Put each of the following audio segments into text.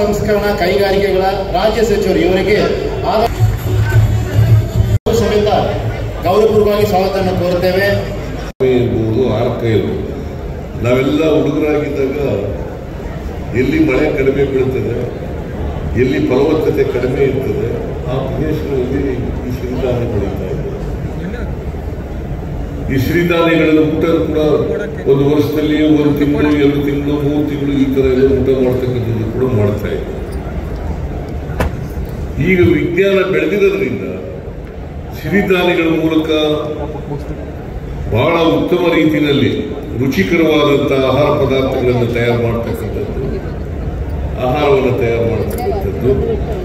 ಸಂಸ್ಕರಣಾ ಕೈಗಾರಿಕೆಗಳ ರಾಜ್ಯ ಸಚಿವರು ಇವರಿಗೆ ಆದ ಸಮೇತ ಗೌರವಪೂರ್ವಕವಾಗಿ ಸ್ವಾಗತವನ್ನು ಕೋರುತ್ತೇವೆ ಇರ್ಬೋದು ಆರ್ಕ ಇರ್ಬೋದು ನಾವೆಲ್ಲ ಹುಡುಗರಾಗಿದ್ದಾಗ ಎಲ್ಲಿ ಮಳೆ ಕಡಿಮೆ ಬೀಳ್ತದೆ ಎಲ್ಲಿ ಫಲವತ್ತತೆ ಕಡಿಮೆ ಇರ್ತದೆ ಆ ಪ್ರದೇಶಗಳಲ್ಲಿ ಈ ಸಿರಿಧಾನ್ಯ ಬೆಳೀತಾ ಇದೆ ಈ ಸಿರಿಧಾನ್ಯಗಳನ್ನು ಊಟ ಕೂಡ ಒಂದು ವರ್ಷದಲ್ಲಿ ಒಂದು ತಿಂಗಳು ಎರಡು ತಿಂಗಳು ಮೂರು ತಿಂಗಳು ಈ ತರ ಎಲ್ಲ ಊಟ ಮಾಡ್ತಕ್ಕಂಥದ್ದು ಕೂಡ ಮಾಡ್ತಾ ಇದೆ ಈಗ ವಿಜ್ಞಾನ ಬೆಳೆದಿರೋದ್ರಿಂದ ಸಿರಿಧಾನ್ಯಗಳ ಮೂಲಕ ಬಹಳ ಉತ್ತಮ ರೀತಿಯಲ್ಲಿ ರುಚಿಕರವಾದಂತಹ ಆಹಾರ ಪದಾರ್ಥಗಳನ್ನು ತಯಾರು ಮಾಡ್ತಕ್ಕಂಥದ್ದು ಆಹಾರವನ್ನು ತಯಾರು ಮಾಡ್ತಕ್ಕಂಥದ್ದು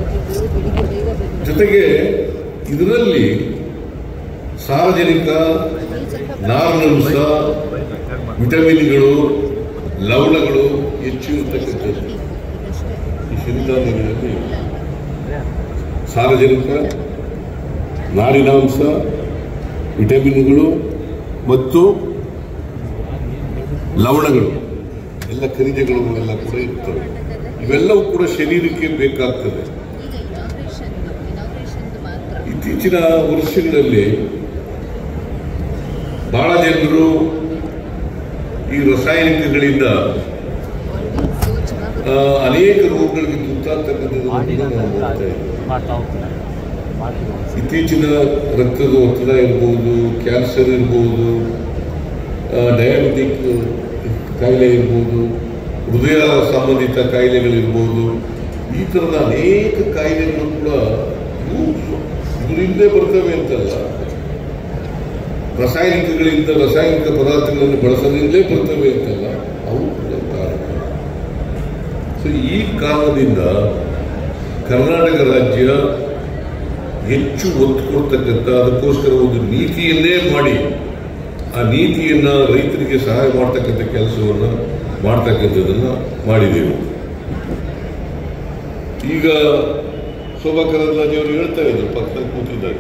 ಜೊತೆಗೆ ಇದರಲ್ಲಿ ಸಾರ್ವಜನಿಕ ನಾರಿನಂಶ ವಿಟಮಿನ್ಗಳು ಲವಣಗಳು ಹೆಚ್ಚು ಇರ್ತಕ್ಕಂಥದ್ದು ಈ ಸಿರಿಧಾನ್ಯಗಳಲ್ಲಿ ಸಾರ್ವಜನಿಕ ನಾರಿನಾಂಶ ವಿಟಮಿನ್ಗಳು ಮತ್ತು ಲವಣಗಳು ಎಲ್ಲ ಖನಿಜಗಳು ಎಲ್ಲ ಕೂಡ ಇರ್ತವೆ ಇವೆಲ್ಲವೂ ಕೂಡ ಶರೀರಕ್ಕೆ ಬೇಕಾಗ್ತದೆ ಈಗ ಇನಾಗ್ರೇಷನ್ ಇನಾಗ್ರೇಷನ್ ಮಾತ್ರ ಇತ್ತೀಚಿನ ವರ್ಷಗಳಲ್ಲಿ ಬಹಳ ಜನರು ಈ ರಾಸಾಯನಿಕಗಳಿಂದ ಆ, ಅನೇಕ ರೋಗಗಳಿಗೆ ತುತ್ತಾಗ್ತಕ್ಕಂಥದ್ದನ್ನು ಕೂಡ ನಾವು ನೋಡ್ತಾ ಇದ್ದೀವಿ. ಇತ್ತೀಚಿನ ರಕ್ತದ ಒತ್ತಡ ಇರ್ಬೋದು ಕ್ಯಾನ್ಸರ್ ಇರ್ಬೋದು ಡಯಾಬಿಟಿಕ್ ಕಾಯಿಲೆ ಇರ್ಬೋದು ಹೃದಯ ಸಂಬಂಧಿತ ಕಾಯಿಲೆಗಳಿರ್ಬೋದು ಈ ಥರದ ಅನೇಕ ಕಾಯಿಲೆಗಳು ಕೂಡ ಇವು ಇದರಿಂದಲೇ ಬರ್ತವೆ ಅಂತಲ್ಲ ರಾಸಾಯನಿಕಗಳಿಂದ ರಾಸಾಯನಿಕ ಪದಾರ್ಥಗಳನ್ನು ಬಳಸೋದ್ರಿಂದಲೇ ಬರ್ತವೆ ಅಂತಲ್ಲ ಅವು ಕೂಡ ಕಾರಣ ಸೊ ಈ ಕಾರಣದಿಂದ ಕರ್ನಾಟಕ ರಾಜ್ಯ ಹೆಚ್ಚು ಒತ್ತು ಕೊಡ್ತಕ್ಕಂಥ ಅದಕ್ಕೋಸ್ಕರ ಒಂದು ನೀತಿಯನ್ನೇ ಮಾಡಿ ಆ ನೀತಿಯನ್ನ ರೈತರಿಗೆ ಸಹಾಯ ಮಾಡ್ತಕ್ಕಂಥ ಕೆಲಸವನ್ನು ಮಾಡ್ತಕ್ಕಂಥದ್ದನ್ನ ಮಾಡಿದೆವು ಈಗ ಶೋಭಾ ಕರಂದ್ಲಾಜೆ ಅವರು ಹೇಳ್ತಾ ಇದ್ರು ಪಕ್ಕದಲ್ಲಿ ಕೂತಿದ್ದಾಗ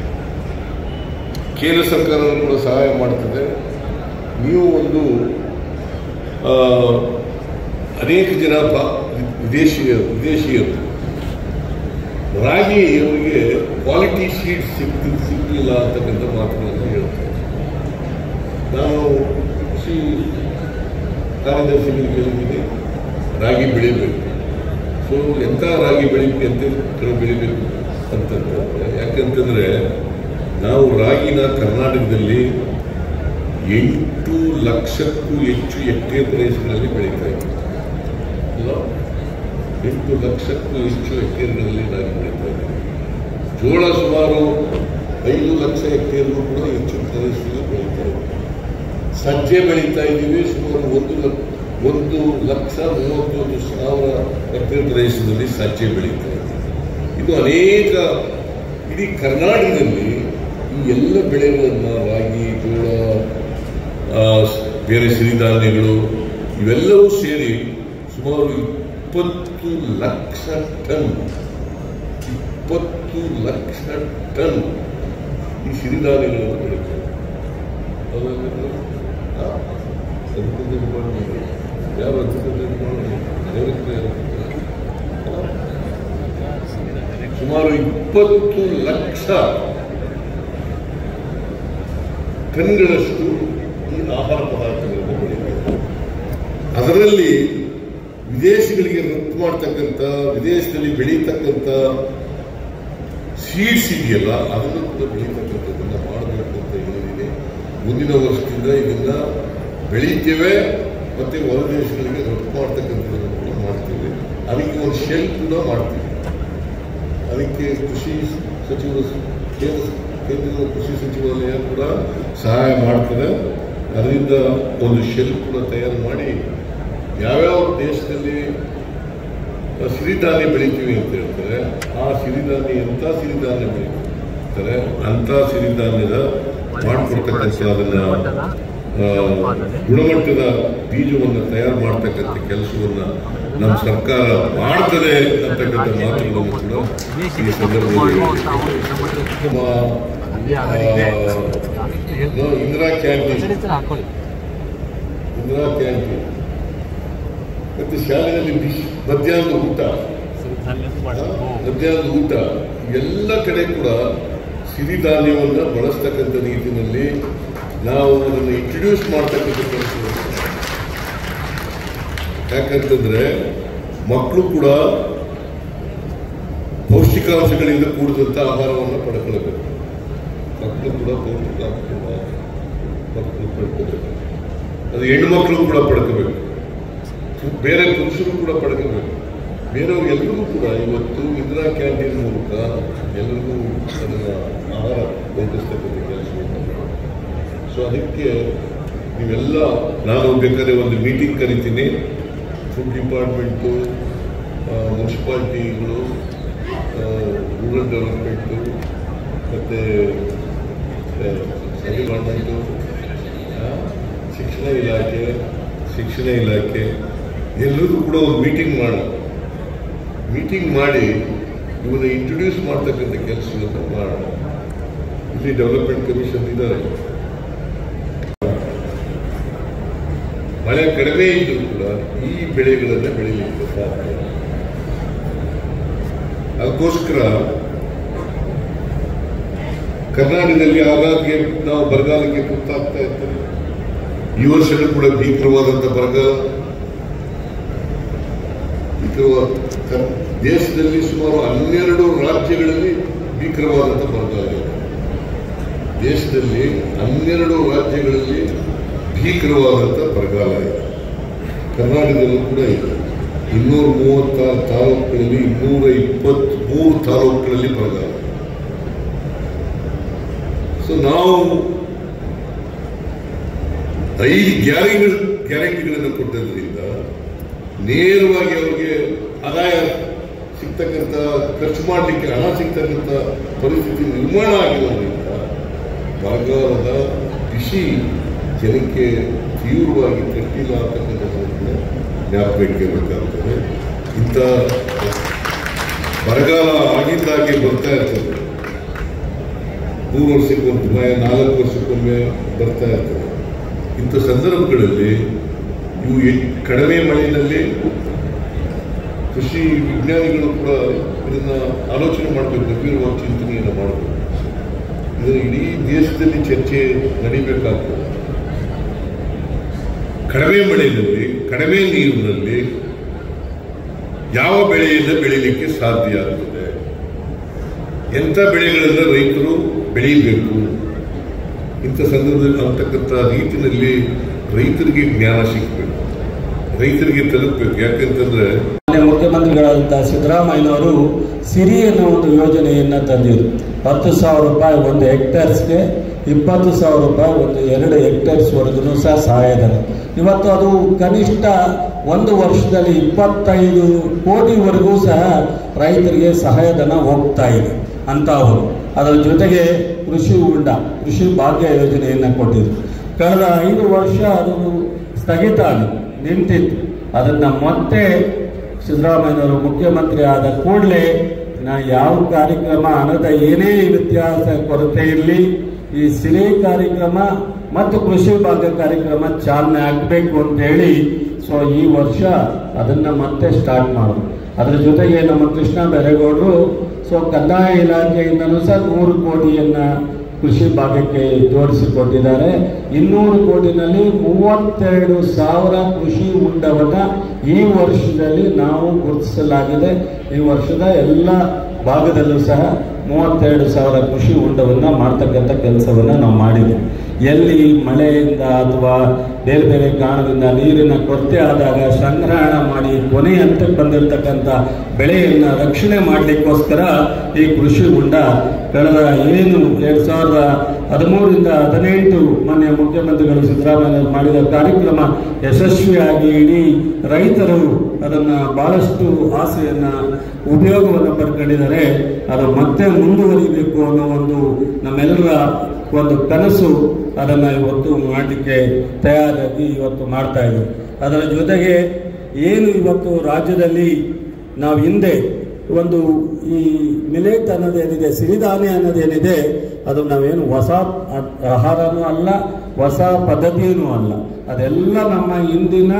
ಕೇಂದ್ರ ಸರ್ಕಾರವನ್ನು ಕೂಡ ಸಹಾಯ ಮಾಡ್ತದೆ ನೀವು ಒಂದು ಆ, ಅನೇಕ ಜನ ಬ- ವಿದೇಶಿಯ ವಿದೇಶಿಯರು ರಾಗಿ ಅವರಿಗೆ ಕ್ವಾಲಿಟಿ ಶೀಟ್ ಸಿಗ್ ಸಿಗಲಿಲ್ಲ ಅಂತಕ್ಕಂಥ ಮಾತುಗಳನ್ನು ಹೇಳ್ತಾರೆ ನಾನು ಕೃಷಿ ಕಾರ್ಯದರ್ಶಿಗಳಿಗೆ ಕೇಳಿದ್ದೀನಿ ರಾಗಿ ಬೆಳಿಬೇಕು ಸೊ ಎಂಥ ರಾಗಿ ಬೆಳಿಬೇಕು ಎಂತ ಕಡೆ ಬೆಳಿಬೇಕು ಅಂತಂದ್ರೆ ಯಾಕಂತಂದ್ರೆ ನಾವು ರಾಗಿನ ಕರ್ನಾಟಕದಲ್ಲಿ ಎಂಟು ಲಕ್ಷಕ್ಕೂ ಹೆಚ್ಚು ಹೆಕ್ಟೇರ್ ಪ್ರದೇಶಗಳಲ್ಲಿ ಬೆಳೀತಾ ಇದ್ದೀವಿ ಅಲ್ಲ? ಎಂಟು ಲಕ್ಷಕ್ಕೂ ಹೆಚ್ಚು ಹೆಕ್ಟೇರ್ಗಳಲ್ಲಿ ರಾಗಿ ಬೆಳೀತಾ ಇದ್ದೀವಿ ಜೋಳ ಸುಮಾರು ಐದು ಲಕ್ಷ ಹೆಕ್ಟೇರ್ಗೂ ಕೂಡ ಹೆಚ್ಚು ಪ್ರದೇಶದಲ್ಲಿ ಬೆಳೀತಾ ಇದ್ದೀವಿ ಸಜ್ಜೆ ಬೆಳೀತಾ ಇದ್ದೀವಿ ಸುಮಾರು ಒಂದು ಲಕ್ಷ ಒಂದು ಲಕ್ಷ ಮೂವತ್ತೊಂದು ಸಾವಿರ ಹೆಕ್ಟೇರ್ ಪ್ರದೇಶದಲ್ಲಿ ಸಜ್ಜೆ ಬೆಳೀತಾ ಇದ್ದೀವಿ ಇದು ಅನೇಕ ಇಡೀ ಕರ್ನಾಟಕದಲ್ಲಿ ಈ ಎಲ್ಲ ಬೆಳೆಗಳನ್ನು ರಾಗಿ ಜೋಳ ಆ, ಬೇರೆ ಸಿರಿಧಾನ್ಯಗಳು ಇವೆಲ್ಲವೂ ಸೇರಿ ಸುಮಾರು ಇಪ್ಪತ್ತು ಲಕ್ಷ ಟನ್ ಇಪ್ಪತ್ತು ಲಕ್ಷ ಟನ್ ಈ ಸಿರಿಧಾನ್ಯಗಳನ್ನು ಬೆಳೀತಾರೆ ಹೌದಲ್ವಾ? ಆ? ಅದಕ್ಕೊಂದು ಇದು ಮಾಡ್ಬೋದು. ಯಾವ ಅದಕ್ಕೊಂದು ಇದು ಮಾಡ್ಬೋದು. ದೇವರಿಗೆ ಆ? ಸುಮಾರು ಇಪ್ಪತ್ತು ಲಕ್ಷ ಟನ್ಗಳಷ್ಟು ಈ ಆಹಾರ ಪದಾರ್ಥಗಳನ್ನು ಬೆಳೀತಾರೆ ಅದರಲ್ಲಿ ವಿದೇಶಗಳಿಗೆ ರಫ್ತು ಮಾಡ್ತಕ್ಕಂಥ ವಿದೇಶದಲ್ಲಿ ಬೆಳೀತಕ್ಕಂಥ ಸೀಡ್ಸ್ ಇದೆಯಲ್ಲ ಅದನ್ನು ಕೂಡ ಬೆಳೀತಕ್ಕಂಥದ್ದನ್ನ ಮಾಡಬೇಕು ಅಂತ ಹೇಳಿದ್ದೀನಿ ಮುಂದಿನ ವರ್ಷದಿಂದ ಇದನ್ನ ಬೆಳೀತೇವೆ ಮತ್ತೆ ಹೊರ ದೇಶಗಳಿಗೆ ರಫ್ತು ಮಾಡ್ತಕ್ಕಂಥದ್ದನ್ನು ಕೂಡ ಮಾಡ್ತೀವಿ ಅದಕ್ಕೆ ಒಂದು ಶೆಲ್ ಕೂಡ ಮಾಡ್ತೀವಿ ಅದಕ್ಕೆ ಕೃಷಿ ಸಚಿವರು ಕೇಂದ್ರ ಕೇಂದ್ರದ ಕೃಷಿ ಸಚಿವಾಲಯ ಕೂಡ ಸಹಾಯ ಮಾಡ್ತದೆ ಅದರಿಂದ ಒಂದು ಶೆಲ್ ಕೂಡ ತಯಾರು ಮಾಡಿ ಯಾವ್ಯಾವ ದೇಶದಲ್ಲಿ ಸಿರಿಧಾನ್ಯ ಬೆಳಿತೀವಿ ಅಂತ ಹೇಳ್ತಾರೆ ಆ ಸಿರಿಧಾನ್ಯ ಎಂಥ ಸಿರಿಧಾನ್ಯ ಬೆಳಿತಾರೆ ಅಂಥ ಸಿರಿಧಾನ್ಯದ ಮಾಡಿಕೊಡ್ತಕ್ಕಂಥ ಅದನ್ನ ಆ, ಗುಣಮಟ್ಟದ ಬೀಜವನ್ನು ತಯಾರು ಮಾಡ್ತಕ್ಕಂಥ ಕೆಲಸವನ್ನ ನಮ್ಮ ಸರ್ಕಾರ ಮಾಡ್ತದೆ ಅಂತಕ್ಕಂಥ ಮಾತುಗಳನ್ನು ಕೂಡ ಈ ಸಂದರ್ಭದಲ್ಲಿ ನಮ್ಮ, ಆ, ಇದು ಇಂದಿರಾ ಕ್ಯಾಂಟೀನ್ ಇಂದಿರಾ ಕ್ಯಾಂಟೀನ್ ಮತ್ತೆ ಶಾಲೆಯಲ್ಲಿ ಬಿಸಿ ಮಧ್ಯಾಹ್ನದ ಊಟ ಮಧ್ಯಾಹ್ನದ ಊಟ ಎಲ್ಲ ಕಡೆ ಕೂಡ ಸಿರಿಧಾನ್ಯವನ್ನು ಬಳಸ್ತಕ್ಕಂಥ ರೀತಿಯಲ್ಲಿ ನಾವು ಅದನ್ನು ಇಂಟ್ರಡ್ಯೂಸ್ ಮಾಡ್ತಕ್ಕಂಥ ಕೆಲಸ ಯಾಕಂತಂದ್ರೆ ಮಕ್ಕಳು ಕೂಡ ಪೌಷ್ಟಿಕಾಂಶಗಳಿಂದ ಕೂಡಿದಂಥ ಆಹಾರವನ್ನು ಪಡ್ಕೊಳ್ಬೇಕು ಮಕ್ಕಳು ಕೂಡ ಪೌಷ್ಟಿಕಾಂಶವನ್ನು ಮಕ್ಕಳು ಪಡ್ಕೋಬೇಕು ಅದು ಹೆಣ್ಣುಮಕ್ಕಳು ಕೂಡ ಪಡ್ಕೋಬೇಕು ಬೇರೆ ಪುರುಷರು ಕೂಡ ಪಡ್ಕೋಬೇಕು ಬೇರೆಯವ್ರು ಎಲ್ಲರಿಗೂ ಕೂಡ ಇವತ್ತು ಇಂದಿರಾ ಕ್ಯಾಂಟೀನ್ ಮೂಲಕ ಎಲ್ಲರಿಗೂ ಅದನ್ನು ಆಹಾರ ಒದಗಿಸ್ತಕ್ಕಂಥ ಕೆಲಸವನ್ನು ಸೊ ಅದಕ್ಕೆ ನೀವೆಲ್ಲ ನಾನು ಬೇಕಾದ್ರೆ ಒಂದು ಮೀಟಿಂಗ್ ಕರಿತೀನಿ ಫುಡ್ ಡಿಪಾರ್ಟ್ಮೆಂಟು ಮುನ್ಸಿಪಾಲ್ಟಿಗಳು ರೂರಲ್ ಡೆವಲಪ್ಮೆಂಟು ಮತ್ತು ಎನ್ವಿರಾನ್ಮೆಂಟು ಶಿಕ್ಷಣ ಇಲಾಖೆ ಶಿಕ್ಷಣ ಇಲಾಖೆ ಎಲ್ಲರಿಗೂ ಕೂಡ ಒಂದು ಮೀಟಿಂಗ್ ಮಾಡ ಮೀಟಿಂಗ್ ಮಾಡಿ ಇವನ್ನ ಇಂಟ್ರೊಡ್ಯೂಸ್ ಮಾಡ್ತಕ್ಕಂಥ ಕೆಲಸವನ್ನು ಮಾಡೋಣ ಇಲ್ಲಿ ಡೆವಲಪ್ಮೆಂಟ್ ಕಮಿಷನ್ ಇದ್ದಾರೆ ಮಳೆ ಕಡಿಮೆ ಇದ್ರೂ ಕೂಡ ಈ ಬೆಳೆಗಳನ್ನು ಬೆಳೀಲಿಕ್ಕೆ ಸಾಧ್ಯ ಅದಕ್ಕೋಸ್ಕರ ಕರ್ನಾಟಕದಲ್ಲಿ ಆಗಾಗ್ಗೆ ನಾವು ಬರಗಾಲಕ್ಕೆ ತುತ್ತಾಗ್ತಾ ಇರ್ತೇವೆ ಈ ವರ್ಷನೂ ಕೂಡ ಭೀಕರವಾದಂಥ ಬರಗಾಲ ಭೀಕರವಾದ ಕರ್- ದೇಶದಲ್ಲಿ ಸುಮಾರು ಹನ್ನೆರಡು ರಾಜ್ಯಗಳಲ್ಲಿ ಭೀಕರವಾದಂಥ ಬರಗಾಲ ಇದೆ ದೇಶದಲ್ಲಿ ಹನ್ನೆರಡು ರಾಜ್ಯಗಳಲ್ಲಿ ಭೀಕರವಾದಂಥ ಬರಗಾಲ ಇದೆ ಕರ್ನಾಟಕದಲ್ಲೂ ಕೂಡ ಇದೆ ಇನ್ನೂರ ಮೂವತ್ತಾರು ತಾಲೂಕುಗಳಲ್ಲಿ ಇನ್ನೂರ ಇಪ್ಪತ್ತ್ಮೂರು ತಾಲೂಕುಗಳಲ್ಲಿ ಬರಗಾಲ ಸೊ ನಾವು ಐದು ಗ್ಯಾರಂಟಿ ಗ್ಯಾರಂಟಿಗಳನ್ನು ಕೊಟ್ಟದ್ರಿಂದ ನೇರವಾಗಿ ಅವರಿಗೆ ಆದಾಯ ಸಿಗ್ತಕ್ಕಂಥ ಖರ್ಚು ಮಾಡಲಿಕ್ಕೆ ಹಣ ಸಿಗ್ತಕ್ಕಂಥ ಪರಿಸ್ಥಿತಿ ನಿರ್ಮಾಣ ಆಗಿರೋದ್ರಿಂದ ಬರಗಾಲದ ಬಿಸಿ ಜನಕ್ಕೆ ತೀವ್ರವಾಗಿ ತಟ್ಟಿಲ್ಲ ಅಂತಕ್ಕಂಥದ್ದನ್ನು ಜ್ಞಾಪಕಬೇಕಾಗ್ತದೆ ಇಂಥ ಬರಗಾಲ ಆಗಿದ್ದಾಗೆ ಬರ್ತಾ ಇರ್ತದೆ ಮೂರು ವರ್ಷಕ್ಕೊಮ್ಮೆ ನಾಲ್ಕು ವರ್ಷಕ್ಕೊಮ್ಮೆ ಬರ್ತಾ ಇರ್ತದೆ ಇಂಥ ಸಂದರ್ಭಗಳಲ್ಲಿ ಇವು ಎ- ಕಡಿಮೆ ಮಳೆಯಲ್ಲಿ ಕೃಷಿ ವಿಜ್ಞಾನಿಗಳು ಕೂಡ ಇದನ್ನ ಆಲೋಚನೆ ಮಾಡಬೇಕು ಗಂಭೀರವಾದ ಚಿಂತನೆಯನ್ನು ಮಾಡಬೇಕು ಇದು ಇಡೀ ದೇಶದಲ್ಲಿ ಚರ್ಚೆ ನಡೀಬೇಕಾಗ್ತದೆ ಕಡಿಮೆ ಮಳೆಯಲ್ಲಿ ಕಡಿಮೆ ನೀರಿನಲ್ಲಿ ಯಾವ ಬೆಳೆಯನ್ನು ಬೆಳೀಲಿಕ್ಕೆ ಸಾಧ್ಯ ಆಗ್ತದೆ ಎಂಥ ಬೆಳೆಗಳನ್ನು ರೈತರು ಬೆಳೀಬೇಕು ಇಂಥ ಸಂದರ್ಭದಲ್ಲಿ ಅಂತಕ್ಕಂಥ ರೀತಿಯಲ್ಲಿ ರೈತರಿಗೆ ಜ್ಞಾನ ಸಿಗಬೇಕು ರೈತರಿಗೆ ತಲುಪಬೇಕು ಯಾಕಂತಂದ್ರೆ ಮಾನ್ಯ ಮುಖ್ಯಮಂತ್ರಿಗಳಾದಂಥ ಸಿದ್ದರಾಮಯ್ಯನವರು ಸಿರಿ ಅನ್ನೋ ಒಂದು ಯೋಜನೆಯನ್ನು ತಂದಿದ್ರು ಹತ್ತು ಸಾವಿರ ರೂಪಾಯಿ ಒಂದು ಹೆಕ್ಟೇರ್ಸ್ಗೆ ಇಪ್ಪತ್ತು ಸಾವಿರ ರೂಪಾಯಿ ಒಂದು ಎರಡು ಹೆಕ್ಟೇರ್ಸ್ವರೆಗೂ ಸಹ ಸಹಾಯಧನ ಇವತ್ತು ಅದು ಕನಿಷ್ಠ ಒಂದು ವರ್ಷದಲ್ಲಿ ಇಪ್ಪತ್ತೈದು ಕೋಟಿವರೆಗೂ ಸಹ ರೈತರಿಗೆ ಸಹಾಯಧನ ಹೋಗ್ತಾ ಇದೆ ಅಂತ ಅವರು ಅದರ ಜೊತೆಗೆ ಕೃಷಿ ಉಂಡ ಕೃಷಿ ಭಾಗ್ಯ ಯೋಜನೆಯನ್ನು ಕೊಟ್ಟಿದ್ರು ಕಳೆದ ಐದು ವರ್ಷ ಅದು ಸ್ಥಗಿತ ಆಗಿದೆ ನಿಂತಿತ್ತು ಅದನ್ನು ಮತ್ತೆ ಸಿದ್ದರಾಮಯ್ಯನವರು ಮುಖ್ಯಮಂತ್ರಿ ಆದ ಕೂಡಲೇ ನಾ ಯಾವ ಕಾರ್ಯಕ್ರಮ ಹಣದ ಏನೇ ವ್ಯತ್ಯಾಸ ಕೊರತೆ ಇರಲಿ ಈ ಸಿರಿ ಕಾರ್ಯಕ್ರಮ ಮತ್ತು ಕೃಷಿ ಭಾಗ್ಯ ಕಾರ್ಯಕ್ರಮ ಚಾಲನೆ ಆಗಬೇಕು ಅಂತ ಹೇಳಿ ಸೊ ಈ ವರ್ಷ ಅದನ್ನ ಮತ್ತೆ ಸ್ಟಾರ್ಟ್ ಮಾಡೋದು ಅದರ ಜೊತೆಗೆ ನಮ್ಮ ಕೃಷ್ಣ ಬೈರೇಗೌಡರು ಸೊ ಕಂದಾಯ ಇಲಾಖೆಯಿಂದಲೂ ಸಹ ನೂರು ಕೋಟಿಯನ್ನ ಕೃಷಿ ಭಾಗಕ್ಕೆ ಜೋಡಿಸಿಕೊಟ್ಟಿದ್ದಾರೆ ಇನ್ನೂರು ಕೋಟಿನಲ್ಲಿ ಮೂವತ್ತೆರಡು ಸಾವಿರ ಕೃಷಿ ಉಂಡವನ್ನ ಈ ವರ್ಷದಲ್ಲಿ ನಾವು ಗುರುತಿಸಲಾಗಿದೆ ಈ ವರ್ಷದ ಎಲ್ಲ ಭಾಗದಲ್ಲೂ ಸಹ ಮೂವತ್ತೆರಡು ಸಾವಿರ ಕೃಷಿ ಉಂಡವನ್ನ ಮಾಡ್ತಕ್ಕಂಥ ಕೆಲಸವನ್ನ ನಾವು ಮಾಡಿದ್ವಿ ಎಲ್ಲಿ ಮಳೆಯಿಂದ ಅಥವಾ ಬೇರೆ ಬೇರೆ ಕಾರಣದಿಂದ ನೀರಿನ ಕೊರತೆ ಆದಾಗ ಸಂಗ್ರಹಣ ಮಾಡಿ ಕೊನೆ ಹಂತಕ್ಕೆ ಬಂದಿರತಕ್ಕಂಥ ಬೆಳೆಯನ್ನು ರಕ್ಷಣೆ ಮಾಡಲಿಕ್ಕೋಸ್ಕರ ಈ ಕೃಷಿ ಉಂಡ ಕಳೆದ ಏನು ಎರಡು ಸಾವಿರದ ಹದಿಮೂರರಿಂದ ಹದಿನೆಂಟು ಮಾನ್ಯ ಮುಖ್ಯಮಂತ್ರಿಗಳು ಸಿದ್ದರಾಮಯ್ಯ ಮಾಡಿದ ಕಾರ್ಯಕ್ರಮ ಯಶಸ್ವಿಯಾಗಿ ಇಡೀ ರೈತರು ಅದನ್ನು ಬಹಳಷ್ಟು ಆಸೆಯನ್ನು ಉಪಯೋಗವನ್ನು ಪಡ್ಕೊಂಡಿದ್ದಾರೆ ಅದು ಮತ್ತೆ ಮುಂದುವರಿಬೇಕು ಅನ್ನೋ ಒಂದು ನಮ್ಮೆಲ್ಲರ ಒಂದು ಕನಸು ಅದನ್ನು ಇವತ್ತು ಮಾಡಲಿಕ್ಕೆ ತಯಾರಾಗಿ ಇವತ್ತು ಮಾಡ್ತಾ ಇದ್ದೀವಿ ಅದರ ಜೊತೆಗೆ ಏನು ಇವತ್ತು ರಾಜ್ಯದಲ್ಲಿ ನಾವು ಹಿಂದೆ ಒಂದು ಈ ಮಿಲೆಟ್ ಅನ್ನೋದೇನಿದೆ ಸಿರಿಧಾನ್ಯ ಅನ್ನೋದೇನಿದೆ ಅದು ನಾವೇನು ಹೊಸ ಆಹಾರನೂ ಅಲ್ಲ ಹೊಸ ಪದ್ಧತಿಯೂ ಅಲ್ಲ ಅದೆಲ್ಲ ನಮ್ಮ ಹಿಂದಿನ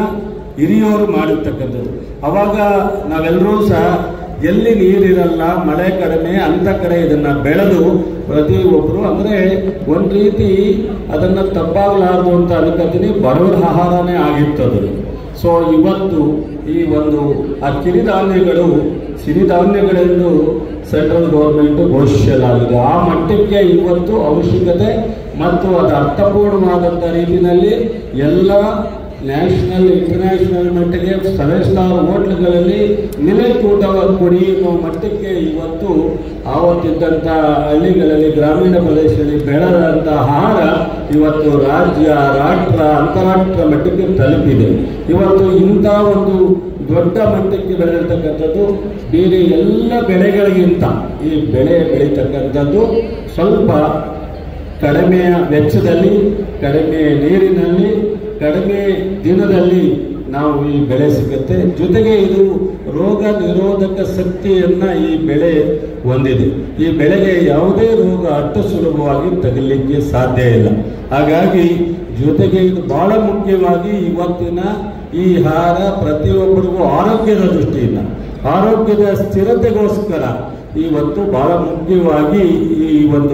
ಹಿರಿಯವರು ಮಾಡಿರ್ತಕ್ಕಂಥದ್ದು ಅವಾಗ ನಾವೆಲ್ಲರೂ ಸಹ ಎಲ್ಲಿ ನೀರಿರಲ್ಲ ಮಳೆ ಕಡಿಮೆ ಅಂತ ಕಡೆ ಇದನ್ನ ಬೆಳೆದು ಪ್ರತಿಯೊಬ್ಬರು ಅಂದ್ರೆ ಒಂದ್ ರೀತಿ ಅದನ್ನ ತಪ್ಪಾಗಲಾರದು ಅಂತ ಅನ್ಕೋತೀನಿ ಬಡವರ ಆಹಾರನೇ ಆಗಿರ್ತದೆ ಸೊ ಇವತ್ತು ಈ ಒಂದು ಆ ಕಿರಿಧಾನ್ಯಗಳು ಸಿರಿಧಾನ್ಯಗಳೆಂದು ಸೆಂಟ್ರಲ್ ಗೌರ್ಮೆಂಟ್ ಘೋಷಿಸಲಾಗಿದೆ ಆ ಮಟ್ಟಕ್ಕೆ ಇವತ್ತು ಅವಶ್ಯಕತೆ ಮತ್ತು ಅದು ಅರ್ಥಪೂರ್ಣವಾದಂಥ ರೀತಿಯಲ್ಲಿ ಎಲ್ಲ ನ್ಯಾಷನಲ್ ಇಂಟರ್ನ್ಯಾಷನಲ್ ಮಟ್ಟಿಗೆ ಸೆವೆನ್ ಸ್ಟಾರ್ ಹೋಟ್ಲ್ಗಳಲ್ಲಿ ಮಿಲೆಟ್ ಊಟ ಕೊಡಿ ಅನ್ನೋ ಮಟ್ಟಕ್ಕೆ ಇವತ್ತು ಆವತ್ತಿದ್ದಂಥ ಹಳ್ಳಿಗಳಲ್ಲಿ ಗ್ರಾಮೀಣ ಪ್ರದೇಶದಲ್ಲಿ ಬೆಳೆದಂಥ ಆಹಾರ ಇವತ್ತು ರಾಜ್ಯ ರಾಷ್ಟ್ರ ಅಂತಾರಾಷ್ಟ್ರ ಮಟ್ಟಕ್ಕೆ ತಲುಪಿದೆ ಇವತ್ತು ಇಂಥ ಒಂದು ದೊಡ್ಡ ಮಟ್ಟಕ್ಕೆ ಬೆಳೆದಿರ್ತಕ್ಕಂಥದ್ದು ಬೇರೆ ಎಲ್ಲ ಬೆಳೆಗಳಿಗಿಂತ ಈ ಬೆಳೆ ಬೆಳೀತಕ್ಕಂಥದ್ದು ಸ್ವಲ್ಪ ಕಡಿಮೆ ವೆಚ್ಚದಲ್ಲಿ ಕಡಿಮೆ ನೀರಿನಲ್ಲಿ ಕಡಿಮೆ ದಿನದಲ್ಲಿ ನಾವು ಈ ಬೆಳೆ ಸಿಗುತ್ತೆ ಜೊತೆಗೆ ಇದು ರೋಗ ನಿರೋಧಕ ಶಕ್ತಿಯನ್ನ ಈ ಬೆಳೆ ಹೊಂದಿದೆ ಈ ಬೆಳೆಗೆ ಯಾವುದೇ ರೋಗ ಅಷ್ಟು ಸುಲಭವಾಗಿ ತಗಲಿಕ್ಕೆ ಸಾಧ್ಯ ಇಲ್ಲ ಹಾಗಾಗಿ ಜೊತೆಗೆ ಇದು ಬಹಳ ಮುಖ್ಯವಾಗಿ ಇವತ್ತಿನ ಈ ಆಹಾರ ಪ್ರತಿಯೊಬ್ಬರಿಗೂ ಆರೋಗ್ಯದ ದೃಷ್ಟಿಯಿಂದ ಆರೋಗ್ಯದ ಸ್ಥಿರತೆಗೋಸ್ಕರ ಇವತ್ತು ಬಹಳ ಮುಖ್ಯವಾಗಿ ಈ ಒಂದು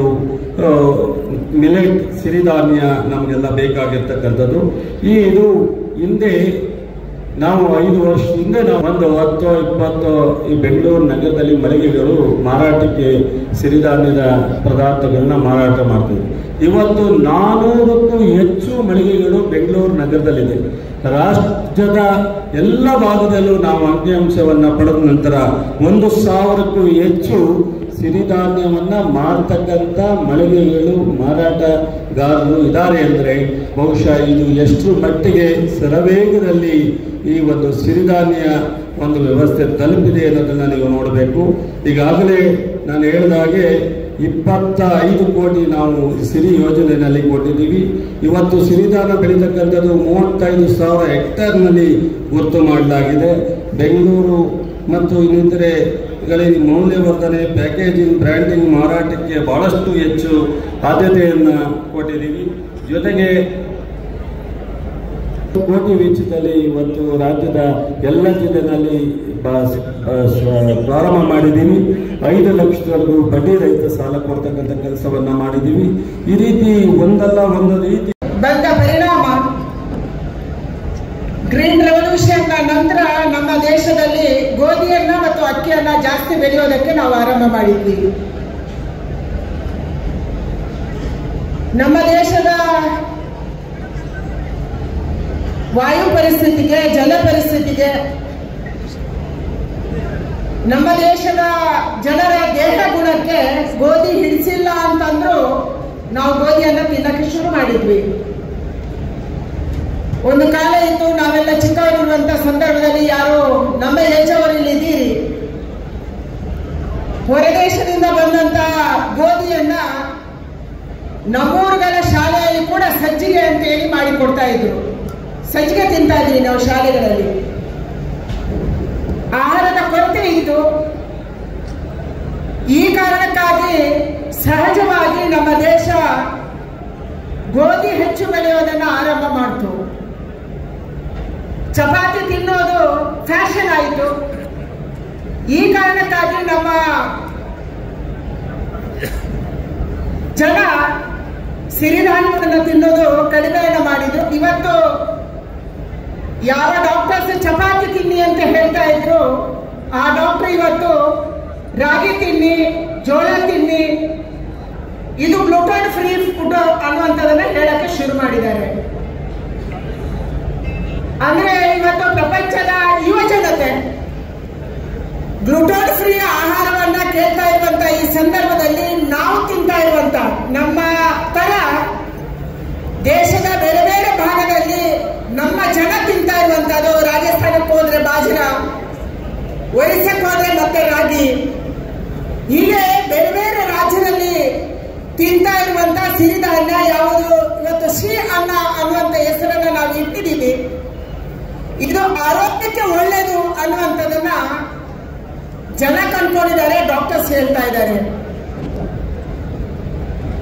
ಮಿಲೆಟ್ ಸಿರಿಧಾನ್ಯ ನಮಗೆಲ್ಲ ಬೇಕಾಗಿರ್ತಕ್ಕಂಥದ್ದು ಈ ಇದು ಹಿಂದೆ ನಾವು ಐದು ವರ್ಷ ಹಿಂದೆ ನಾವು ಒಂದು ಹತ್ತು ಇಪ್ಪತ್ತು ಈ ಬೆಂಗಳೂರು ನಗರದಲ್ಲಿ ಮಳಿಗೆಗಳು ಮಾರಾಟಕ್ಕೆ ಸಿರಿಧಾನ್ಯದ ಪದಾರ್ಥಗಳನ್ನ ಮಾರಾಟ ಮಾಡ್ತಿದ್ವಿ ಇವತ್ತು ನಾನೂರಕ್ಕೂ ಹೆಚ್ಚು ಮಳಿಗೆಗಳು ಬೆಂಗಳೂರು ನಗರದಲ್ಲಿದೆ ರಾಜ್ಯದ ಎಲ್ಲ ಭಾಗದಲ್ಲೂ ನಾವು ಅಂಕಿಅಂಶವನ್ನ ಪಡೆದ ನಂತರ ಒಂದು ಸಾವಿರಕ್ಕೂ ಹೆಚ್ಚು ಸಿರಿಧಾನ್ಯವನ್ನ ಮಾರ್ತಕ್ಕಂಥ ಮಳಿಗೆಗಳು ಮಾರಾಟಗಾರರು ಇದ್ದಾರೆ ಅಂದರೆ ಬಹುಶಃ ಇದು ಎಷ್ಟು ಮಟ್ಟಿಗೆ ಸರವೇಗದಲ್ಲಿ ಈ ಒಂದು ಸಿರಿಧಾನ್ಯ ಒಂದು ವ್ಯವಸ್ಥೆ ತಲುಪಿದೆ ಅನ್ನೋದನ್ನ ನೀವು ನೋಡಬೇಕು ಈಗಾಗಲೇ ನಾನು ಹೇಳಿದ ಹಾಗೆ ಇಪ್ಪತ್ತ ಐದು ಕೋಟಿ ನಾವು ಸಿರಿ ಯೋಜನೆಯಲ್ಲಿ ಕೊಟ್ಟಿದ್ದೀವಿ ಇವತ್ತು ಸಿರಿಧಾನ ಬೆಳೀತಕ್ಕಂಥದ್ದು ಮೂವತ್ತೈದು ಸಾವಿರ ಹೆಕ್ಟೇರ್ನಲ್ಲಿ ಗುರುತು ಮಾಡಲಾಗಿದೆ ಬೆಂಗಳೂರು ಮತ್ತು ಇನ್ನಿತರೆ ಗಳಲ್ಲಿ ಮೌಲ್ಯವರ್ಧನೆ ಪ್ಯಾಕೇಜಿಂಗ್ ಬ್ರ್ಯಾಂಡಿಂಗ್ ಮಾರಾಟಕ್ಕೆ ಬಹಳಷ್ಟು ಹೆಚ್ಚು ಆದ್ಯತೆಯನ್ನು ಕೊಟ್ಟಿದ್ದೀವಿ ಜೊತೆಗೆ ಕೋಟಿ ವೆಚ್ಚದಲ್ಲಿ ಇವತ್ತು ರಾಜ್ಯದ ಎಲ್ಲ ಜಿಲ್ಲೆನಲ್ಲಿ ಬ- ಬ- ಸ್ವ- ಪ್ರಾರಂಭ ಮಾಡಿದ್ದೀವಿ ಐದು ಲಕ್ಷದವರೆಗೂ ಬಡ್ಡಿ ರಹಿತ ಸಾಲ ಕೊಡ್ತಕ್ಕಂಥ ಕೆಲಸವನ್ನ ಮಾಡಿದ್ದೀವಿ ಈ ರೀತಿ ಒಂದಲ್ಲ ಒಂದು ರೀತಿ ಬಂದ ಪರಿಣಾಮ ಗ್ರೀನ್ ರೆವಲ್ಯೂಷನ್ ನಂತರ ನಮ್ಮ ದೇಶದಲ್ಲಿ ಗೋಧಿಯನ್ನ ಮತ್ತು ಅಕ್ಕಿಯನ್ನ ಜಾಸ್ತಿ ಬೆಳೆಯೋದಕ್ಕೆ ನಾವು ಆರಂಭ ಮಾಡಿದ್ವಿ ನಮ್ಮ ದೇಶದ ವಾಯು ಪರಿಸ್ಥಿತಿಗೆ ಜಲ ಪರಿಸ್ಥಿತಿಗೆ ನಮ್ಮ ದೇಶದ ಜನರ ದೇಹ ಗುಣಕ್ಕೆ ಗೋಧಿ ಹಿಡಿಸಿಲ್ಲ ಅಂತಂದ್ರು ನಾವು ಗೋಧಿಯನ್ನ ತಿನ್ನಕ್ಕೆ ಶುರು ಮಾಡಿದ್ವಿ ಒಂದು ಕಾಲ ಇತ್ತು ನಾವೆಲ್ಲ ಚಿಕ್ಕವರಿರುವಂತ ಸಂದರ್ಭದಲ್ಲಿ ಯಾರೋ ನಮ್ಮ ಏಜವರು ಇಲ್ಲಿ ಇದ್ದೀರಿ ಹೊರದೇಶದಿಂದ ಬಂದಂತ ಗೋಧಿಯನ್ನ ನಮ್ಮೂರುಗಳ ಶಾಲೆಯಲ್ಲಿ ಕೂಡ ಸಜ್ಜಿಗೆ ಅಂತ ಹೇಳಿ ಮಾಡಿ ಕೊಡ್ತಾ ಇದ್ರು ಸಜ್ಜಿಗೆ ತಿಂತಾ ಇದ್ವಿ ನಾವು ಶಾಲೆಗಳಲ್ಲಿ ಆಹಾರದ ಕೊರತೆ ಇತ್ತು ಈ ಕಾರಣಕ್ಕಾಗಿ ಸಹಜವಾಗಿ ನಮ್ಮ ದೇಶ ಗೋಧಿ ಹೆಚ್ಚು ಬೆಳೆಯೋದನ್ನ ಆರಂಭ ಮಾಡ್ತು ಚಪಾತಿ ತಿನ್ನೋದು ಫ್ಯಾಷನ್ ಆಯಿತು ಈ ಕಾರಣಕ್ಕಾಗಿ ನಮ್ಮ ಜನ ಸಿರಿಧಾನ್ಯವನ್ನು ತಿನ್ನೋದು ಕಡಿಮೆಯನ್ನು ಮಾಡಿದ್ರು ಇವತ್ತು ಯಾವ ಡಾಕ್ಟರ್ಸ್ ಚಪಾತಿ ತಿನ್ನಿ ಅಂತ ಹೇಳ್ತಾ ಇದ್ರು ಆ ಡಾಕ್ಟರ್ ಇವತ್ತು ರಾಗಿ ತಿನ್ನಿ ಜೋಳ ತಿನ್ನಿ ಇದು ಗ್ಲೂಟನ್ ಫ್ರೀ ಫುಡ್ ಅನ್ನುವಂಥದ್ದನ್ನ ಹೇಳಕ್ಕೆ ಶುರು ಮಾಡಿದ್ದಾರೆ ಅಂದ್ರೆ ಇವತ್ತು ಪ್ರಪಂಚದ ಯುವ ಜನತೆ ಗ್ಲೂಟೋನ್ ಫ್ರೀ ಆಹಾರವನ್ನ ಕೇಳ್ತಾ ಇರುವಂತ ಈ ಸಂದರ್ಭದಲ್ಲಿ ನಾವು ತಿಂತಾ ಇರುವಂತ ನಮ್ಮ ತರ ದೇಶದ ಬೇರೆ ಬೇರೆ ಭಾಗದಲ್ಲಿ ನಮ್ಮ ಜನ ತಿಂತಾ ಇರುವಂತದ್ದು ರಾಜಸ್ಥಾನಕ್ಕೆ ಹೋದ್ರೆ ಬಾಜ್ರ ಒರಿಸ್ಸಕ್ಕೆ ಹೋದ್ರೆ ಮತ್ತೆ ರಾಗಿ ಹೀಗೆ ಬೇರೆ ಬೇರೆ ರಾಜ್ಯದಲ್ಲಿ ತಿಂತಾ ಇರುವಂತ ಸಿರಿಧಾನ್ಯ ಯಾವುದು ಇವತ್ತು ಶ್ರೀ ಅನ್ನ ಅನ್ನುವಂತ ಹೆಸರನ್ನ ನಾವು ಇಟ್ಟಿದ್ದೀವಿ ಇದು ಆರೋಗ್ಯಕ್ಕೆ ಒಳ್ಳೇದು ಅನ್ನುವಂಥದ್ದನ್ನ ಜನ ಕಂಡ್ಕೊಂಡಿದ್ದಾರೆ ಡಾಕ್ಟರ್ಸ್ ಹೇಳ್ತಾ ಇದ್ದಾರೆ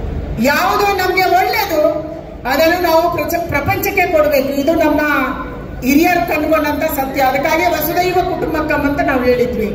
ಯಾವುದು ನಮ್ಗೆ ಒಳ್ಳೇದು ಅದನ್ನು ನಾವು ಪ್ರಚ- ಪ್ರಪಂಚಕ್ಕೆ ಕೊಡಬೇಕು ಇದು ನಮ್ಮ ಹಿರಿಯರು ಕಂಡುಕೊಂಡಂತ ಸತ್ಯ ಅದಕ್ಕಾಗಿ ವಸುದೈವ ಕುಟುಂಬಕಂ ಅಂತ ನಾವು ಹೇಳಿದ್ವಿ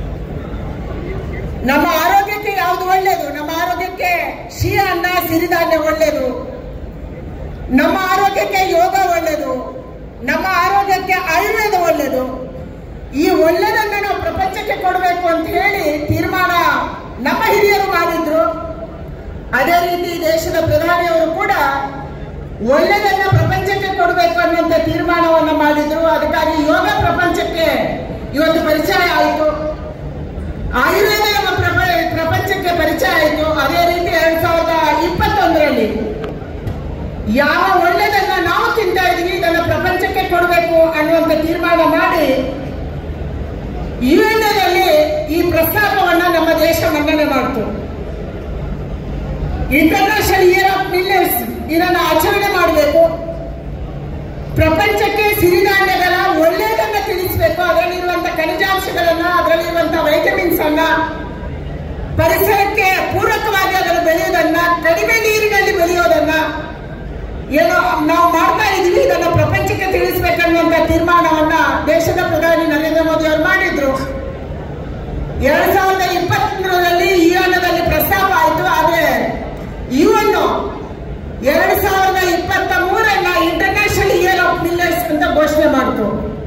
ನಮ್ಮ ಆರೋಗ್ಯಕ್ಕೆ ಯಾವುದು ಒಳ್ಳೇದು ನಮ್ಮ ಆರೋಗ್ಯಕ್ಕೆ ಸಿಹಿ ಅನ್ನ ಸಿರಿಧಾನ್ಯ ಒಳ್ಳೇದು ನಮ್ಮ ಆರೋಗ್ಯಕ್ಕೆ ಯೋಗ ಒಳ್ಳೇದು ನಮ್ಮ ಆರೋಗ್ಯಕ್ಕೆ ಆಯುರ್ವೇದ ಒಳ್ಳೇದು ಈ ಒಳ್ಳೆದನ್ನ ನಾವು ಪ್ರಪಂಚಕ್ಕೆ ಕೊಡಬೇಕು ಅಂತ ಹೇಳಿ ತೀರ್ಮಾನ ನಮ್ಮ ಹಿರಿಯರು ಮಾಡಿದ್ರು ಅದೇ ರೀತಿ ದೇಶದ ಪ್ರಧಾನಿಯವರು ಕೂಡ ಒಳ್ಳೆದನ್ನ ಪ್ರಪಂಚಕ್ಕೆ ಕೊಡಬೇಕು ಅನ್ನುವಂತ ತೀರ್ಮಾನವನ್ನ ಮಾಡಿದ್ರು ಅದಕ್ಕಾಗಿ ಯೋಗ ಪ್ರಪಂಚಕ್ಕೆ ಇವತ್ತು ಪರಿಚಯ ಆಯಿತು ಆಯುರ್ವೇದ ನಮ್ಮ ಪ್ರಪ- ಪ್ರಪಂಚಕ್ಕೆ ಪರಿಚಯ ಆಯಿತು ಅದೇ ರೀತಿ ಎರಡ್ ಸಾವಿರದ ಇಪ್ಪತ್ತೊಂದರಲ್ಲಿ ಯಾವ ಒಳ್ಳೆದನ್ನ ನಾವು ತಿಂತಾ ಇದೀವಿ ಇದನ್ನ ಪ್ರಪಂಚಕ್ಕೆ ಕೊಡಬೇಕು ಅನ್ನುವಂತ ತೀರ್ಮಾನ ಮಾಡಿ ಯುಎನ್ಎದಲ್ಲಿ ಈ ಪ್ರಸ್ತಾಪವನ್ನ ನಮ್ಮ ದೇಶ ಮನ್ನಣೆ ಮಾಡಿತು ಇಂಟರ್ನ್ಯಾಷನಲ್ ಇಯರ್ ಆಫ್ ಮಿಲ್ಲೆಟ್ಸ್ ಇದನ್ನ ಆಚರಣೆ ಮಾಡಬೇಕು ಪ್ರಪಂಚಕ್ಕೆ ಸಿರಿಧಾನ್ಯಗಳ ಒಳ್ಳೆಯದನ್ನ ತಿಳಿಸಬೇಕು ಅದರಲ್ಲಿರುವಂತ ಖನಿಜಾಂಶಗಳನ್ನ ಅದರಲ್ಲಿರುವಂತ ವೈಟಮಿನ್ಸ್ ಅನ್ನ ಪರಿಸರಕ್ಕೆ ಪೂರಕವಾಗಿ ಅದನ್ನು ಬೆಳೆಯೋದನ್ನ ಕಡಿಮೆ ನೀರಿನಲ್ಲಿ ಬೆಳೆಯೋದನ್ನ ಏನೋ ನಾವು ಮಾಡ್ತಾ ಇದೀವಿ ಇದನ್ನ ಪ್ರಪಂಚಕ್ಕೆ ತಿಳಿಸ್ಬೇಕನ್ನುವಂತ ತೀರ್ಮಾನವನ್ನ ದೇಶದ ಪ್ರಧಾನಿ ನರೇಂದ್ರ ಮೋದಿ ಅವರು ಮಾಡಿದ್ರು ಎರಡ್ ಸಾವಿರದ ಇಪ್ಪತ್ಮೂರರಲ್ಲಿ ಯುಎನ್ನಲ್ಲಿ ಪ್ರಸ್ತಾಪ ಆಯಿತು ಆದ್ರೆ ಯುಎನ್ ಎರಡ್ ಸಾವಿರದ ಇಪ್ಪತ್ತ ಮೂರನ್ನ ಇಂಟರ್ನ್ಯಾಷನಲ್ ಇಯರ್ ಆಫ್ ಮಿಲ್ಲೆಟ್ಸ್ ಅಂತ ಘೋಷಣೆ ಮಾಡಿತು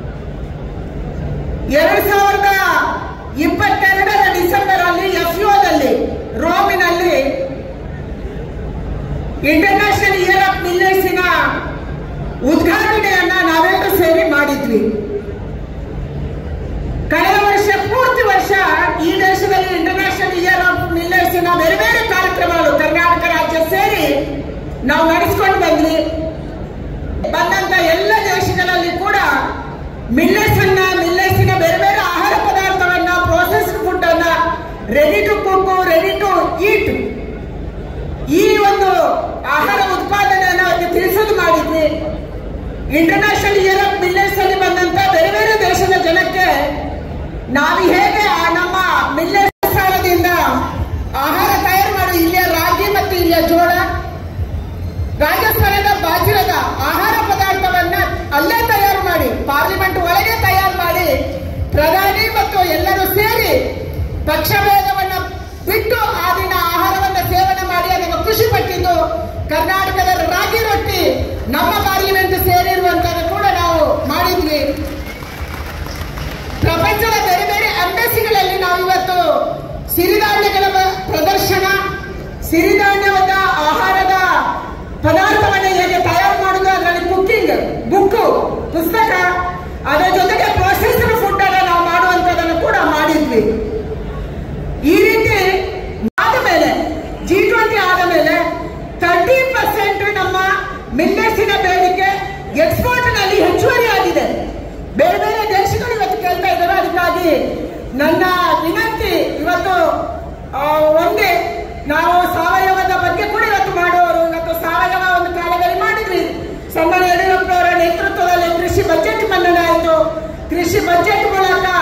ಎರಡ್ ಸಾವಿರದ ಇಪ್ಪತ್ತೆರಡರ ಡಿಸೆಂಬರ್ ಅಲ್ಲಿ ಎಫ್ಯುದಲ್ಲಿ ರೋಮಿನಲ್ಲಿ ಇಂಟರ್ನ್ಯಾಷನಲ್ ಇಯರ್ ಆಫ್ ಮಿಲ್ಲೆಟ್ಸಿನ ಉದ್ಘಾಟನೆಯನ್ನ ನಾವೆಲ್ಲರೂ ಸೇರಿ ಮಾಡಿದ್ವಿ ಕಳೆದ ವರ್ಷ ಪೂರ್ತಿ ವರ್ಷ ಈ ದೇಶದಲ್ಲಿ ಇಂಟರ್ನ್ಯಾಷನಲ್ ಇಯರ್ ಆಫ್ ಮಿಲ್ಲೆಟ್ಸಿನ ಬೇರೆ ಬೇರೆ ಕಾರ್ಯಕ್ರಮಗಳು ಕರ್ನಾಟಕ ರಾಜ್ಯ ಸೇರಿ ನಾವು ನಡೆಸ್ಕೊಂಡು ಬಂದ್ವಿ ಬಂದಂತ ಎಲ್ಲ ದೇಶಗಳಲ್ಲಿ ಕೂಡ ಮಿಲ್ಲೆಟ್ಸ್ ಅನ್ನ ಮಿಲ್ಲೆಟ್ಸಿನ ಬೇರೆ ಬೇರೆ ಆಹಾರ ಪದಾರ್ಥವನ್ನ ಪ್ರೋಸೆಸ್ಡ್ ಫುಡ್ ಅನ್ನ ready to cook ready to eat ಈ ಒಂದು ಆಹಾರ ಉತ್ಪಾದನೆಯನ್ನು ಅವರಿಗೆ ತಿಳಿಸಲು ಮಾಡಿದ್ವಿ ಇಂಟರ್ನ್ಯಾಷನಲ್ ಇಯರ್ ಆಫ್ ಮಿಲ್ಲೆಟ್ಸ್ ಅಲ್ಲಿ ಬಂದಂತ ಬೇರೆ ಬೇರೆ ದೇಶದ ಜನಕ್ಕೆ ನಾವು ಹೇಗೆ ಆ ನಮ್ಮ ಮಿಲ್ಲೆಟ್ಸ್ ಸಾಲದಿಂದ ಆಹಾರ ತಯಾರು ಮಾಡಿ ಇಲ್ಲಿಯ ರಾಗಿ ಮತ್ತು ಇಲ್ಲಿಯ ಜೋಳ ರಾಜಸ್ಥಾನದ ಬಾಜಿರದ ಆಹಾರ ಪದಾರ್ಥವನ್ನ ಅಲ್ಲೇ ತಯಾರು ಮಾಡಿ ಪಾರ್ಲಿಮೆಂಟ್ ಒಳಗೆ ತಯಾರು ಮಾಡಿ ಪ್ರಧಾನಿ ಮತ್ತು ಎಲ್ಲರೂ ಸೇರಿ ಪಕ್ಷಭೇದವನ್ನ ಬಿಟ್ಟು ಆ ದಿನ ಆಹಾರವನ್ನ ಸೇವನೆ ಮಾಡಿ ಅದನ್ನು ಖುಷಿ ಪಟ್ಟಿದ್ದು ಕರ್ನಾಟಕದ ರಾಗಿ ರೊಟ್ಟಿ ನಮ್ಮ ಪಾರ್ಲಿಮೆಂಟ್ ಸೇರಿರುವಂತದ್ದು ಕೂಡ ನಾವು ಮಾಡಿದ್ವಿ ಪ್ರಪಂಚದ ಬೇರೆ ಬೇರೆ ಅಂಬೆಸಿಗಳಲ್ಲಿ ನಾವು ಇವತ್ತು ಸಿರಿಧಾನ್ಯಗಳ ಬ- ಪ್ರದರ್ಶನ ಸಿರಿಧಾನ್ಯವಾದ ಆಹಾರದ ಪದಾರ್ಥವನ್ನು ಹೇಗೆ ತಯಾರು ಮಾಡುವುದು ಅದರಲ್ಲಿ ಕುಕ್ಕಿಂಗ್ ಬುಕ್ ಪುಸ್ತಕ ಅದರ ಜೊತೆಗೆ ಪ್ರೊಸೆಸ್ಡ್ ಫುಡ್ ಅನ್ನ ನಾವು ಮಾಡುವಂತದನ್ನು ಕೂಡ ಮಾಡಿದ್ವಿ ಈ ರೀತಿ ಆದ ಮೇಲೆ ಜಿ ಟ್ವೆಂಟಿ ಆದ ಮೇಲೆ ತರ್ಟಿ ಪರ್ಸೆಂಟ್ ನಮ್ಮ ಮಿಲ್ಲೆಟ್ಸಿನ ಬೇಡಿಕೆ ಎಕ್ಸ್ಪೋರ್ಟ್ ನಲ್ಲಿ ಹೆಚ್ಚುವರಿ ಆಗಿದೆ ಬೇರೆ ಬೇರೆ ದೇಶಗಳು ಇವತ್ತು ಕೇಳ್ತಾ ಇದ್ದಾರೆ ಅದಕ್ಕಾಗಿ ನನ್ನ ವಿನಂತಿ ಇವತ್ತು ಆ, ಒಂದೇ ನಾವು ಸಾವಯವದ ಬಗ್ಗೆ ಕೂಡ ಇವತ್ತು ಮಾಡುವವರು ಇವತ್ತು ಸಾವಯವ ಒಂದು ಕಾಲದಲ್ಲಿ ಮಾಡಿದ್ವಿ ಸನ್ಮಾನ್ಯ ಯಡಿಯೂರಪ್ಪನವರ ನೇತೃತ್ವದಲ್ಲಿ ಕೃಷಿ ಬಜೆಟ್ ಮನ್ನಣೆ ಆಯಿತು ಕೃಷಿ ಬಜೆಟ್ ಮೂಲಕ